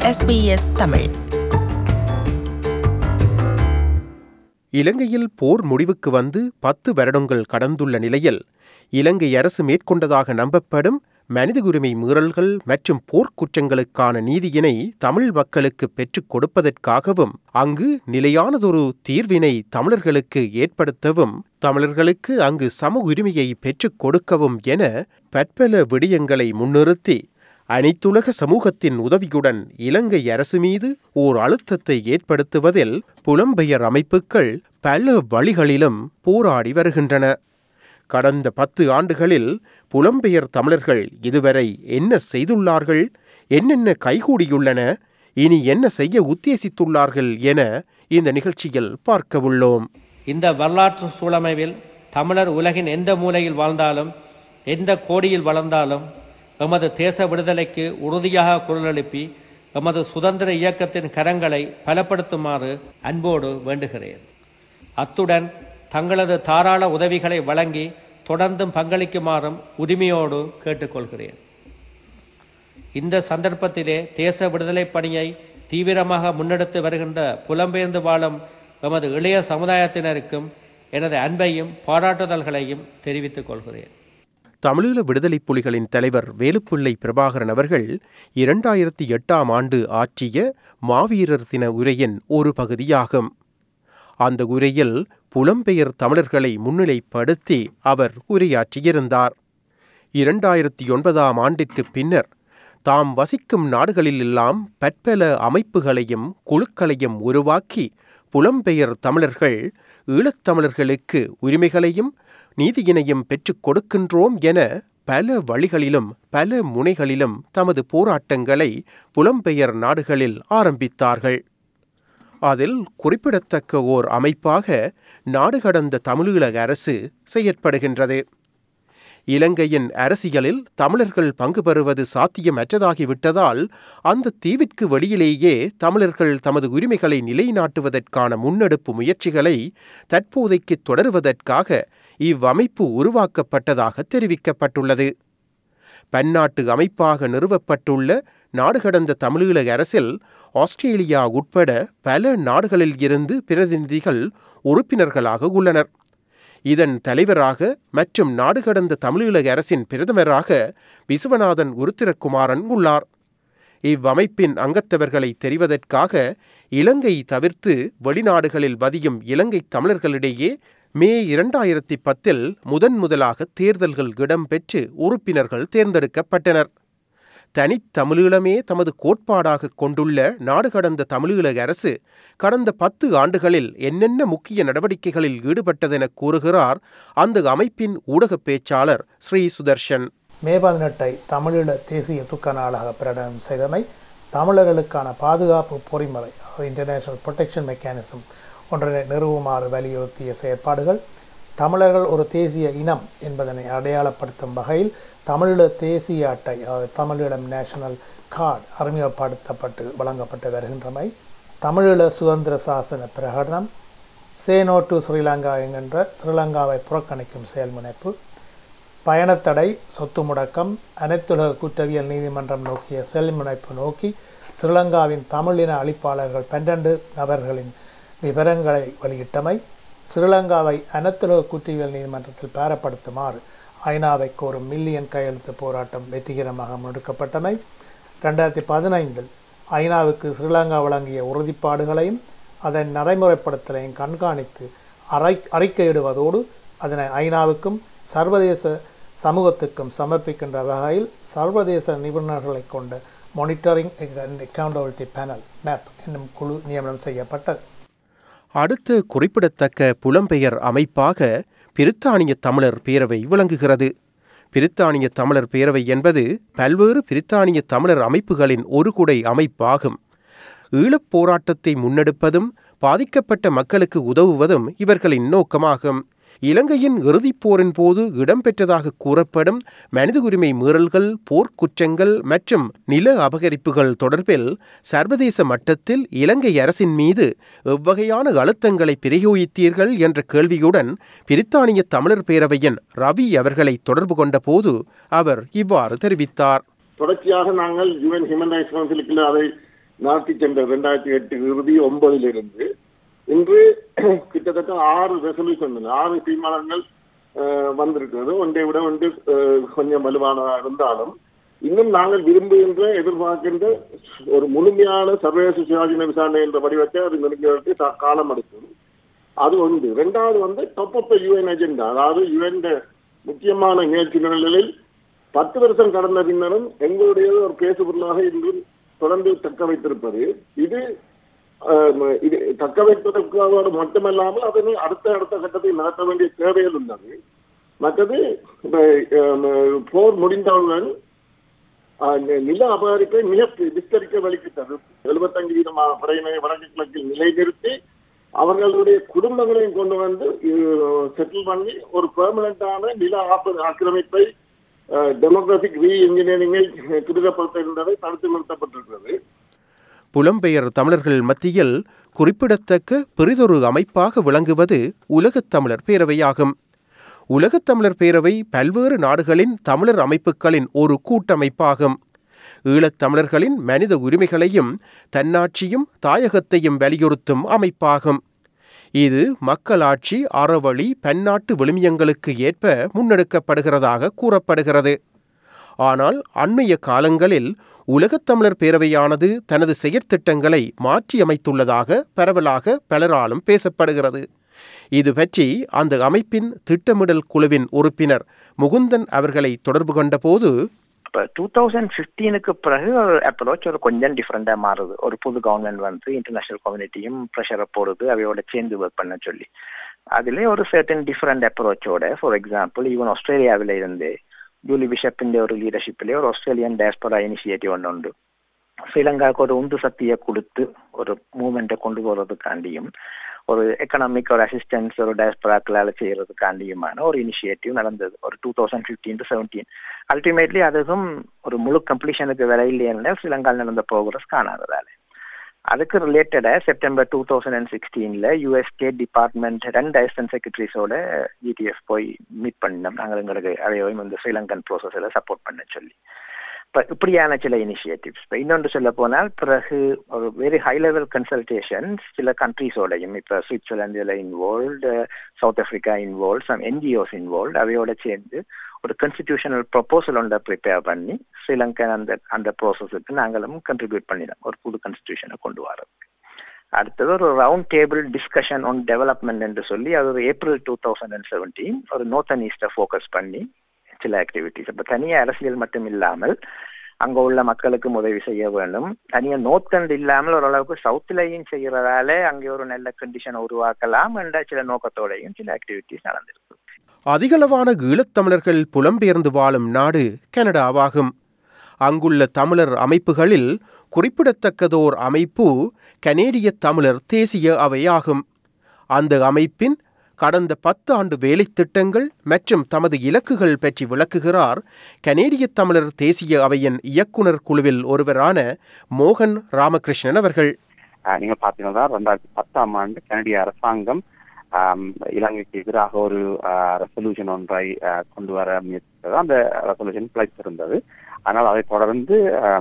SBS Tamil இலங்கையில் போர் முடிவுக்கு வந்து பத்து வருடங்கள் கடந்துள்ள நிலையில் இலங்கை அரசு மேற்கொண்டதாக நம்பப்படும் மனித உரிமை மீறல்கள் மற்றும் போர்க்குற்றங்களுக்கான நீதியினை தமிழ் மக்களுக்கு பெற்றுக் கொடுப்பதற்காகவும் அங்கு நிலையானதொரு தீர்வினை தமிழர்களுக்கு ஏற்படுத்தவும் தமிழர்களுக்கு அங்கு சம உரிமையை பெற்றுக் கொடுக்கவும் என பற்பல விடயங்களை முன்னிறுத்தி அனைத்துலக சமூகத்தின் உதவியுடன் இலங்கை அரசு மீது ஓர் அழுத்தத்தை ஏற்படுத்துவதில் புலம்பெயர் அமைப்புகள் பல வழிகளிலும் போராடி வருகின்றன கடந்த பத்து ஆண்டுகளில் புலம்பெயர் தமிழர்கள் இதுவரை என்ன செய்துள்ளார்கள் என்னென்ன கைகூடியுள்ளன இனி என்ன செய்ய உத்தேசித்துள்ளார்கள் என இந்த நிகழ்ச்சியில் பார்க்கவுள்ளோம் இந்த வரலாற்று சூழமைவில் தமிழர் உலகின் எந்த மூலையில் வாழ்ந்தாலும் எந்த கோடியில் வளர்ந்தாலும் எமது தேச விடுதலைக்கு உறுதியாக குரல் எழுப்பி எமது சுதந்திர இயக்கத்தின் கரங்களை பலப்படுத்துமாறு அன்போடு வேண்டுகிறேன் அத்துடன் தங்களது தாராள உதவிகளை வழங்கி தொடர்ந்தும் பங்களிக்குமாறும் உரிமையோடு கேட்டுக்கொள்கிறேன் இந்த சந்தர்ப்பத்திலே தேச விடுதலை பணியை தீவிரமாக முன்னெடுத்து வருகின்ற புலம்பெயர்ந்து வாழும் எமது இளைய சமுதாயத்தினருக்கும் எனது அன்பையும் பாராட்டுதல்களையும் தெரிவித்துக் கொள்கிறேன் தமிழீழ விடுதலைப் புலிகளின் தலைவர் வேலுப்பிள்ளை பிரபாகரன் அவர்கள் இரண்டாயிரத்தி எட்டாம் ஆண்டு ஆற்றிய மாவீரர் தின உரையின் ஒரு பகுதியாகும் அந்த உரையில் புலம்பெயர் தமிழர்களை முன்னிலைப்படுத்தி அவர் உரையாற்றியிருந்தார் இரண்டாயிரத்தி ஒன்பதாம் ஆண்டிற்கு பின்னர் தாம் வசிக்கும் நாடுகளிலெல்லாம் பற்பல அமைப்புகளையும் குழுக்களையும் உருவாக்கி புலம்பெயர் தமிழர்கள் ஈழத்தமிழர்களுக்கு உரிமைகளையும் நீதியினையும் பெற்றுக் கொடுக்கின்றோம் என பல வழிகளிலும் பல முனைகளிலும் தமது போராட்டங்களை புலம்பெயர் நாடுகளில் ஆரம்பித்தார்கள் அதில் குறிப்பிடத்தக்க ஓர் அமைப்பாக நாடு கடந்த தமிழீழ அரசு செயற்படுகின்றது இலங்கையின் அரசியலில் தமிழர்கள் பங்கு பெறுவது சாத்தியமற்றதாகிவிட்டதால் அந்த தீவிற்கு வெளியிலேயே தமிழர்கள் தமது உரிமைகளை நிலைநாட்டுவதற்கான முன்னெடுப்பு முயற்சிகளை தற்போதைக்கு தொடருவதற்காக இவ்வமைப்பு உருவாக்கப்பட்டதாக தெரிவிக்கப்பட்டுள்ளது பன்னாட்டு அமைப்பாக நிறுவப்பட்டுள்ள நாடு கடந்த தமிழீழ அரசில் ஆஸ்திரேலியா உட்பட பல நாடுகளில் இருந்து பிரதிநிதிகள் உறுப்பினர்களாக உள்ளனர் இதன் தலைவராக மற்றும் நாடு கடந்த தமிழீழ அரசின் பிரதமராக விசுவநாதன் உருத்திரகுமாரன் உள்ளார் இவ்வமைப்பின் அங்கத்தவர்களை தெரிவதற்காக இலங்கை தவிர்த்து வெளிநாடுகளில் வதியும் இலங்கை தமிழர்களிடையே மே இரண்டாயிரத்தி பத்தில் முதன் முதலாக தேர்தல்கள் இடம்பெற்று உறுப்பினர்கள் தேர்ந்தெடுக்கப்பட்டனர் தனித்தமிழீழமே தமது கோட்பாடாக கொண்டுள்ள நாடு கடந்த தமிழீழ அரசு கடந்த பத்து ஆண்டுகளில் என்னென்ன முக்கிய நடவடிக்கைகளில் ஈடுபட்டதென கூறுகிறார் அந்த அமைப்பின் ஊடகப் பேச்சாளர் ஸ்ரீ சுதர்ஷன் மே பதினெட்டை தமிழீழ தேசிய துக்க நாளாக பிரகடனம் செய்தமை தமிழர்களுக்கான பாதுகாப்பு பொறிமுறை இன்டர்நேஷனல் ப்ரொடெக்ஷன் மெக்கானிசம் ஒன்றினை நிறுவுமாறு வலியுறுத்திய செயற்பாடுகள் தமிழர்கள் ஒரு தேசிய இனம் என்பதனை அடையாளப்படுத்தும் வகையில் தமிழீழ தேசிய அட்டை அதாவது தமிழீழம் நேஷனல் கார்டு அறிமுகப்படுத்தப்பட்டு வழங்கப்பட்டு வருகின்றமை தமிழீழ சுதந்திர சாசன பிரகடனம் சேனோ டு ஸ்ரீலங்கா என்கின்ற ஸ்ரீலங்காவை புறக்கணிக்கும் செயல்முனைப்பு பயணத்தடை சொத்து முடக்கம் அனைத்துலக குற்றவியல் நீதிமன்றம் நோக்கிய செயல்முனைப்பு நோக்கி ஸ்ரீலங்காவின் தமிழின அளிப்பாளர்கள் பன்னெண்டு நபர்களின் விவரங்களை வெளியிட்டமை ஸ்ரீலங்காவை அனைத்துலக குற்றவியல் நீதிமன்றத்தில் பேரப்படுத்துமாறு ஐநாவை கோரும் மில்லியன் கையெழுத்து போராட்டம் வெற்றிகரமாக முன்னெடுக்கப்பட்டமை ரெண்டாயிரத்தி பதினைந்தில் ஐநாவுக்கு ஸ்ரீலங்கா வழங்கிய உறுதிப்பாடுகளையும் அதன் நடைமுறைப்படுத்தலையும் கண்காணித்து அறை அறிக்கையிடுவதோடு அதனை ஐநாவுக்கும் சர்வதேச சமூகத்துக்கும் சமர்ப்பிக்கின்ற வகையில் சர்வதேச நிபுணர்களை கொண்ட monitoring and accountability panel map என்னும் குழு நியமனம் செய்யப்பட்டது அடுத்த குறிப்பிடத்தக்க புலம்பெயர் அமைப்பாக பிரித்தானிய தமிழர் பேரவை விளங்குகிறது பிரித்தானிய தமிழர் பேரவை என்பது பல்வேறு பிரித்தானிய தமிழர் அமைப்புகளின் ஒரு குடை அமைப்பாகும் ஈழப் போராட்டத்தை முன்னெடுப்பதும் பாதிக்கப்பட்ட மக்களுக்கு உதவுவதும் இவர்களின் நோக்கமாகும் இலங்கையின் இறுதிப் போரின் போது இடம்பெற்றதாக கூறப்படும் மனித உரிமை மீறல்கள் போர்க்குற்றங்கள் மற்றும் நில அபகரிப்புகள் தொடர்பில் சர்வதேச மட்டத்தில் இலங்கை அரசின் மீது எவ்வகையான அழுத்தங்களை பிரயோகித்தீர்கள் என்ற கேள்வியுடன் பிரித்தானிய தமிழர் பேரவையின் ரவி அவர்களை தொடர்பு கொண்ட போது அவர் இவ்வாறு தெரிவித்தார் தொடர்ச்சியாக நாங்கள் யுஎன் ஹியூமன் ரைட்ஸ் கவுன்சிலுக்கு அதை நாட்டி சென்ற ரெண்டாயிரத்தி எட்டு இறுதி ஒன்பதிலிருந்து இன்று கிட்டத்தட்ட ஆறு ரெசல்யூஷன் ஆறு தீர்மானங்கள் அஹ், வந்திருக்கிறது ஒன்றை விட ஒன்று அஹ், கொஞ்சம் வலுவானதாக இருந்தாலும் இன்னும் நாங்கள் விரும்புகின்ற எதிர்பார்க்கின்ற ஒரு முழுமையான சர்வதேச சுயாதீன விசாரணை என்ற வடிவத்தை அது நெருங்குவதற்கு சா- காலம் எடுக்கும் அது ஒன்று ரெண்டாவது வந்து டாப் ஆஃப் யுஎன் அஜெண்டா அதாவது யுஎன் முக்கியமான நிகழ்ச்சி நிரல்களில் பத்து வருஷம் கடந்த பின்னரும் எங்களுடைய ஒரு பேசு பொருளாக இன்றும் தொடர்ந்து தக்க வைத்திருப்பது இது ஆம், இது தக்க வைப்பதற்காக மட்டுமல்லாமல் அதனை அடுத்த அடுத்த கட்டத்தை நடத்த வேண்டிய தேவைகள் உள்ளது மற்றது இந்த, ஆம், போர் முடிந்தவுடன் ஆ, நி- நில அபகரிப்பை மிக பி- விஸ்தரிக்க வலிக்கிட்டது எழுபத்தஞ்சு வீதமான படையினரை வடக்கு கிழக்கில் நிலைநிறுத்தி அவர்களுடைய குடும்பங்களையும் கொண்டு வந்து செட்டில் பண்ணி ஒரு பெர்மனண்டான நில ஆப்ப ஆக்கிரமிப்பை டெமோக்ராபிக் ரீ இன்ஜினியரிங்கை துரிதப்படுத்துகின்றதை தடுத்து நிறுத்தப்பட்டிருக்கிறது புலம்பெயர் தமிழர்கள் மத்தியில் குறிப்பிடத்தக்க பெரிதொரு அமைப்பாக விளங்குவது உலகத் தமிழர் பேரவையாகும் உலகத் தமிழர் பேரவை பல்வேறு நாடுகளின் தமிழர் அமைப்புகளின் ஒரு கூட்டமைப்பாகும் ஈழத் தமிழர்களின் மனித உரிமைகளையும் தன்னாட்சியும் தாயகத்தையும் வலியுறுத்தும் அமைப்பாகும் இது மக்களாட்சி அறவழி பன்னாட்டு விழுமியங்களுக்கு ஏற்ப முன்னெடுக்கப்படுகிறதாக கூறப்படுகிறது ஆனால் அண்மைய காலங்களில் உலகத் தமிழர் பேரவையானது தனது செயற்திட்டங்களை மாற்றியமைத்துள்ளதாக பரவலாக பலராலும் பேசப்படுகிறது இது பற்றி அந்த அமைப்பின் திட்டமிடல் குழுவின் உறுப்பினர் முகுந்தன் அவர்களை தொடர்பு கொண்டபோது இப்போ டூ தௌசண்ட் ஃபிஃப்டீனுக்கு பிறகு ஒரு அப்ரோச் ஒரு கொஞ்சம் டிஃப்ரெண்டாக மாறுது ஒரு புது கவர்மெண்ட் வந்து இன்டர்நேஷனல் கம்யூனிட்டியும் ப்ரெஷரை போடுது அவையோட சேர்ந்து ஒர்க் பண்ண சொல்லி அதிலே ஒரு சர்டன் டிஃப்ரெண்ட் அப்ரோச்சோட ஃபார் எக்ஸாம்பிள் ஈவன் ஆஸ்திரேலியாவில இருந்து ஜூலி பிஷப்பிന്റെ ஒரு லீடர்ஷிப்பிலே ஒரு ஆஸ்திரேலியன் டயஸ்பரா இனிஷியேட்டிவ் ஒன்று உண்டு ஸ்ரீலங்காவுக்கு ஒரு உந்து சக்தியை கொடுத்து ஒரு மூமெண்ட்டை கொண்டு போகிறதுக்காண்டியும் ஒரு எக்கனாமிக் ஒரு அசிஸ்டன்ஸ் ஒரு டயஸ்பராக்களால் செய்யறதுக்காண்டியுமான ஒரு இனிஷியேட்டிவ் நடந்தது ஒரு two thousand fifteen to seventeen ultimately அதுவும் ஒரு முழு கம்ப்ளீஷனுக்கு வேலை இல்லைன்னு ஸ்ரீலங்காவில் நடந்த ப்ரோக்ரஸ் காணாததால அதுக்கு ரிலேட்டடா செப்டம்பர் டூ தௌசண்ட் அண்ட் சிக்ஸ்டீன்ல யூஎஸ் ஸ்டேட் டிபார்ட்மெண்ட் ரெண்டு அசிஸ்டன்ட் செக்ரட்டரிஸோட ஜிடிஎஃப் போய் மீட் பண்ணினோம் நாங்கள் எங்களுக்கு அதையும் இந்த ஸ்ரீலங்கன் ப்ரோசஸில் சப்போர்ட் பண்ண சொல்லி இப்போ இப்படியான சில இனிஷியேட்டிவ்ஸ் இப்போ இன்னொன்று சொல்ல போனால் பிறகு ஒரு வெரி ஹை லெவல் கன்சல்டேஷன்ஸ் சில கண்ட்ரீஸோடையும் இப்போ சுவிட்சர்லாந்தில் involved South Africa involve some NGOs involve அவையோட சேர்ந்து ஒரு கான்ஸ்டிடியூஷனல் ப்ரொபோசல் ஒன்றை ப்ரிப்பேர் பண்ணி ஸ்ரீலங்கன் அந்த அந்த ப்ராசஸுக்கு நாங்களும் கண்ட்ரிபியூட் பண்ணினோம் ஒரு புது கான்ஸ்டிடியூஷனை கொண்டு வரோம் அடுத்தது ஒரு round table discussion on development என்று சொல்லி அது ஒரு April two thousand and seventeen ஒரு நோர்த்தன் ஈஸ்டை ஃபோக்கஸ் பண்ணி சில ஆக்டிவிட்டிஸ் இப்போ தனியாக அரசியல் மட்டும் இல்லாமல் அங்கே உள்ள மக்களுக்கும் உதவி செய்ய வேண்டும் தனியாக நோர்த்தண்ட் இல்லாமல் ஓரளவுக்கு சவுத்துலையும் செய்கிறதால அங்கே ஒரு நல்ல கண்டிஷனை உருவாக்கலாம் என்ற சில நோக்கத்தோடையும் சில ஆக்டிவிட்டிஸ் நடந்திருக்கு அதிகளவான ஈழத்தமிழர்கள் புலம்பெயர்ந்து வாழும் நாடு கனடாவாகும் அங்குள்ள தமிழர் அமைப்புகளில் குறிப்பிடத்தக்கதோர் அமைப்பு கனேடிய தமிழர் தேசிய அவையாகும் அந்த அமைப்பின் கடந்த பத்து ஆண்டு வேலைத் திட்டங்கள் மற்றும் தமது இலக்குகள் பற்றி விளக்குகிறார் கனேடிய தமிழர் தேசிய அவையின் இயக்குனர் குழுவில் ஒருவரான மோகன் ராமகிருஷ்ணன் அவர்கள் நீங்க பாத்தீங்கன்னா ரெண்டாயிரத்தி பத்தாம் ஆண்டு கனடிய அரசாங்கம் இலங்கைக்கு எதிராக ஒரு ரெசல்யூஷன் ஒன்றை கொண்டு வர முயற்சித்தது அந்த ரெசல்யூஷன் பிழைத்திருந்தது ஆனால் அதை தொடர்ந்து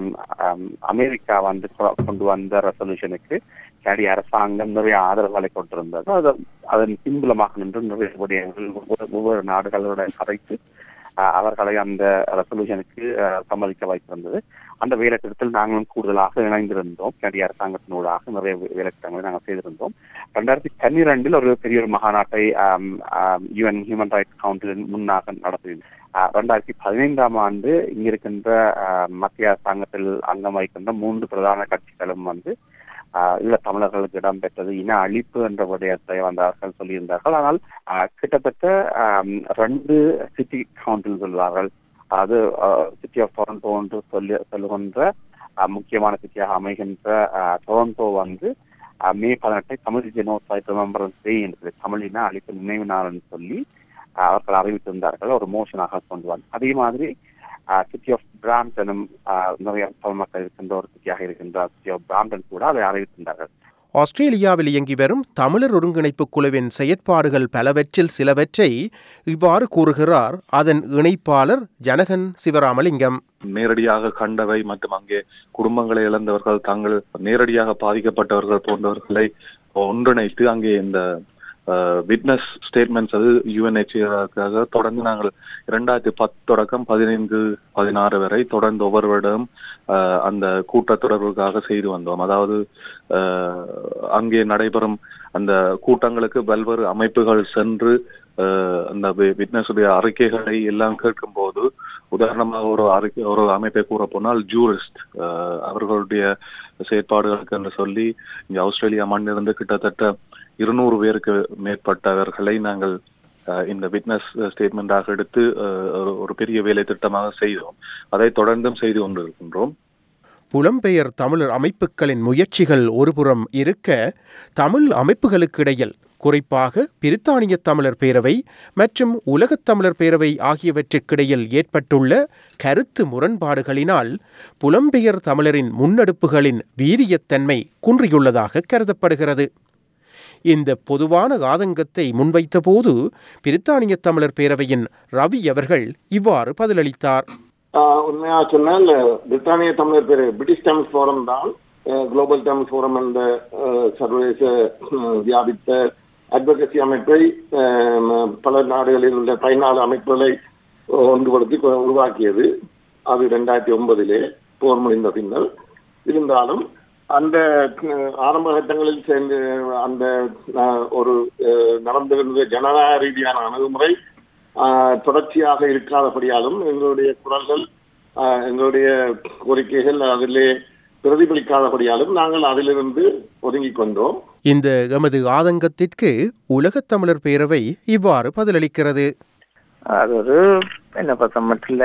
அமெரிக்கா வந்து கொண்டு வந்த ரெசல்யூஷனுக்கு கனடிய அரசாங்கம் நிறைய ஆதரவுகளை கொண்டிருந்தது அது அதன் பின்புலமாக நின்று நிறைய விடயங்கள் ஒவ்வொரு நாடுகளுடன் கதைத்து அவர்களை அந்த ரெசல்யூஷனுக்கு சம்மதிக்க வைத்திருந்தது அந்த வேலைத்திட்டத்தில் நாங்களும் கூடுதலாக இணைந்திருந்தோம் கனடிய அரசாங்கத்தினூடாக நிறைய வேலைத்திட்டங்களை நாங்கள் செய்திருந்தோம் ரெண்டாயிரத்தி பன்னிரெண்டில் ஒரு பெரிய ஒரு மகாநாட்டை யுஎன் ஹியூமன் ரைட்ஸ் கவுன்சிலின் முன்னாக நடத்தினோம் ரெண்டாயிரத்தி பதினைந்தாம் ஆண்டு இங்கிருக்கின்ற மத்திய அரசாங்கத்தில் அங்கம் வகிக்கின்ற மூன்று பிரதான கட்சிகளும் வந்து ஈழ தமிழர்களுக்கு இடம்பெற்றது இன அழிப்பு என்ற விடயத்தை வந்தார்கள் சொல்லியிருந்தார்கள் ஆனால் கிட்டத்தட்ட ரெண்டு சிட்டி கவுன்சில் சொல்வார்கள் அது சிட்டி ஆஃப் டொரண்டோ என்று சொல்லி சொல்லுகின்ற முக்கியமான சிட்டியாக அமைகின்ற டொரண்டோ வந்து மே பதினெட்டை தமிழ் ஜெனோசைட் ரிமெம்பரன்ஸ் டே என்று தமிழின அழிப்பு நினைவு நாள் சொல்லி அவர்கள் அறிவித்திருந்தார்கள் ஒரு மோஷனாக கொண்டு வந்து அதே மாதிரி சிட்டி ஆஃப் பிராம்டனும் நிறைய தமிழ் மக்கள் இருக்கின்ற ஒரு சிட்டியாக இருக்கின்ற சிட்டி ஆஃப் பிராம்டன் கூட அதை அறிவித்திருந்தார்கள் ஆஸ்திரேலியாவில் இயங்கி வரும் தமிழர் ஒருங்கிணைப்பு குழுவின் செயற்பாடுகள் பலவற்றில் சிலவற்றை இவ்வாறு கூறுகிறார் அதன் இணைப்பாளர் ஜனகன் சிவராமலிங்கம் நேரடியாக கண்டவை மற்றும் அங்கே குடும்பங்களை இழந்தவர்கள் தாங்கள் நேரடியாக பாதிக்கப்பட்டவர்கள் போன்றவர்களை ஒன்றிணைத்து அங்கே இந்த விட்னஸ் ஸ்டேட்மெண்ட்ஸ் அது யுஎன்ஹெச்ஆருக்காக தொடர்ந்து நாங்கள் இரண்டாயிரத்தி பத்து தொடக்கம் பதினைந்து பதினாறு வரை தொடர்ந்து ஒவ்வொரு வருடம் அஹ், அந்த கூட்டத்தொடர்புக்காக செய்து வந்தோம் அதாவது அஹ், அங்கே நடைபெறும் அந்த கூட்டங்களுக்கு பல்வேறு அமைப்புகள் சென்று அஹ், அந்த விட்னஸுடைய அறிக்கைகளை எல்லாம் கேட்கும்போது உதாரணமாக ஒரு அறிக்கை ஒரு அமைப்பை கூற போனால் ஜூரிஸ்ட் அவர்களுடைய செயற்பாடுகளுக்கு என்று சொல்லி இங்க ஆஸ்திரேலியா மண்ணிலிருந்து கிட்டத்தட்ட இருநூறு பேருக்கு மேற்பட்டவர்களை நாங்கள் அஹ், இந்த விட்னஸ் ஸ்டேட்மெண்டாக எடுத்து அஹ், ஒரு- ஒரு பெரிய வேலை திட்டமாக செய்தோம் அதை தொடர்ந்தும் செய்து கொண்டிருக்கின்றோம் புலம்பெயர் தமிழர் அமைப்புகளின் முயற்சிகள் ஒருபுறம் இருக்க தமிழ் அமைப்புகளுக்கிடையில் குறிப்பாக பிரித்தானிய தமிழர் பேரவை மற்றும் உலகத் தமிழர் பேரவை ஆகியவற்றுக்கிடையில் ஏற்பட்டுள்ள கருத்து முரண்பாடுகளினால் புலம்பெயர் தமிழரின் முன்னெடுப்புகளின் வீரியத்தன்மை குன்றியுள்ளதாக கருதப்படுகிறது இந்த பொதுவான ஆதங்கத்தை முன்வைத்தபோது பிரித்தானிய தமிழர் பேரவையின் ரவி அவர்கள் இவ்வாறு பதிலளித்தார் ஆஹ் உண்மையா சொன்னால் பிரித்தானிய தமிழர் பேர் பிரிட்டிஷ் தமிழ் ஃபோரம் தான் குளோபல் தமிழ் ஃபோரம் என்ற அஹ், சர்வதேச அஹ், வியாபித்த அட்வொகசி அமைப்பை அஹ், பல நாடுகளில் உள்ள பதினாலு அமைப்புகளை ஒன்றுபடுத்தி கொ- உருவாக்கியது அது ரெண்டாயிரத்தி ஒன்பதிலே போர் முடிந்த பின்னர் இருந்தாலும் அந்த அஹ், ஆரம்ப கட்டங்களில் சேர்ந்து அந்த அஹ், ஒரு அஹ், நடந்திருந்த ஜனநாயக ரீதியான அணுகுமுறை ஆஹ் தொடர்ச்சியாக இருக்காதபடியாலும் எங்களுடைய குரல்கள் ஆஹ் எங்களுடைய கோரிக்கைகள் அதிலே பிரதிபலிக்காதபடியாலும் நாங்கள் அதிலிருந்து ஒதுங்கிக் கொண்டோம் இந்த எமது ஆதங்கத்திற்கு உலகத் தமிழர் பேரவை இவ்வாறு பதிலளிக்கிறது அது ஒரு என்ன பொறுத்த மட்டும்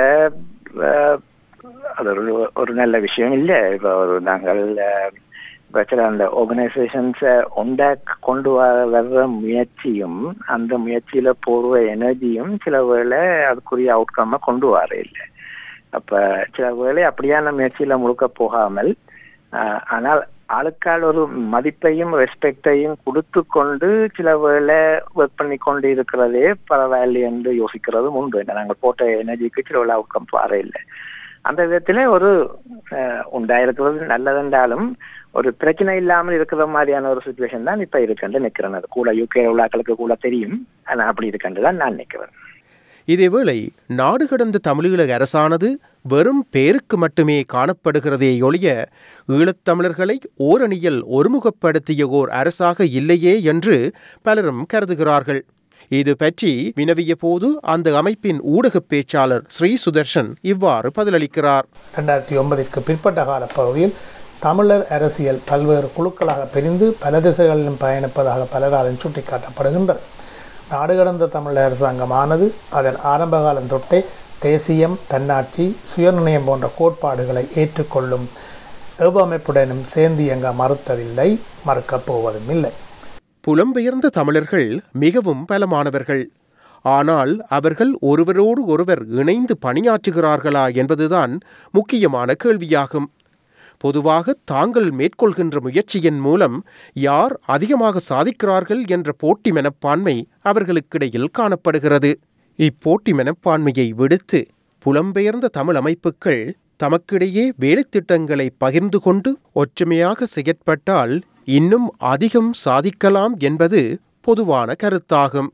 அஹ், அது ஒரு ஒரு நல்ல விஷயம் இல்லை இப்போ ஒரு நாங்கள் அஹ், இப்ப சில அந்த ஆர்கனைசேஷன்ஸை உண்டாக்க கொண்டு வர வர்ற முயற்சியும் அந்த முயற்சியில போடுற எனர்ஜியும் சில வேளை அதுக்குரிய அவுட்கம்மை கொண்டு வர இல்லை அப்ப சில வேளை அப்படியான முயற்சியில முழுக்க போகாமல் ஆஹ், ஆனால் ஆளுக்கால் ஒரு மதிப்பையும் ரெஸ்பெக்டையும் கொடுத்து கொண்டு சில வேளை ஒர்க் பண்ணி கொண்டு இருக்கிறதே பரவாயில்லை என்று யோசிக்கிறதும் உண்டு ஏன்னா நாங்கள் போட்ட எனர்ஜிக்கு சில வேளை அவுட்கம் வர இல்லை அந்த விதத்துல ஒரு அஹ், உண்டாயிருக்கிறது நல்லதென்றாலும் ஒரு பிரச்சனை இல்லாமல் இருக்கிற மாதிரியான ஒரு சுச்சுவேஷன் தான் இப்ப இருக்குன்னு நிக்கிறேன் அது கூட யூகே உள்ளாக்களுக்கு கூட தெரியும் ஆனா அப்படி இருக்குன்னு தான் நான் நிக்கிறேன் இதேவேளை நாடு கடந்த தமிழீழ அரசானது வெறும் பேருக்கு மட்டுமே காணப்படுகிறதே ஒழிய ஈழத்தமிழர்களை ஓரணியில் ஒருமுகப்படுத்திய ஓர் அரசாக இல்லையே என்று பலரும் கருதுகிறார்கள் இது பற்றி வினவிய போது அந்த அமைப்பின் ஊடகப் பேச்சாளர் ஸ்ரீ சுதர்ஷன் இவ்வாறு பதிலளிக்கிறார் ரெண்டாயிரத்தி ஒன்பதிற்கு பிற்பட்ட கால பகுதியில் தமிழர் அரசியல் பல்வேறு குழுக்களாக பிரிந்து பல திசைகளிலும் பயணிப்பதாக பலராலும் சுட்டிக்காட்டப்படுகின்றது நாடு கடந்த தமிழ் அரசாங்கமானது அதன் ஆரம்ப காலம் தொட்டே தேசியம் தன்னாட்சி சுயநிர்ணயம் போன்ற கோட்பாடுகளை ஏற்றுக்கொள்ளும் எவ்வமைப்புடனும் சேர்ந்து இயங்க மறுத்ததில்லை மறுக்கப் போவதும் இல்லை புலம்பெயர்ந்த தமிழர்கள் மிகவும் பலமானவர்கள் ஆனால் அவர்கள் ஒருவரோடு ஒருவர் இணைந்து பணியாற்றுகிறார்களா என்பதுதான் முக்கியமான கேள்வியாகும் பொதுவாக தாங்கள் மேற்கொள்கின்ற முயற்சியின் மூலம் யார் அதிகமாக சாதிக்கிறார்கள் என்ற போட்டி மனப்பான்மை அவர்களுக்கிடையில் காணப்படுகிறது இப்போட்டி மனப்பான்மையை விடுத்து புலம்பெயர்ந்த தமிழ் அமைப்புகள் தமக்கிடையே வேலைத்திட்டங்களை பகிர்ந்து கொண்டு ஒற்றுமையாக செயற்பட்டால் இன்னும் அதிகம் சாதிக்கலாம் என்பது பொதுவான கருத்தாகும்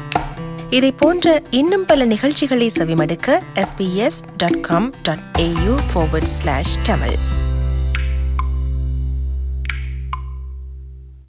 இதை போன்ற இன்னும் பல நிகழ்ச்சிகளை செவிமடுக்க sbs.com.au forward slash tamil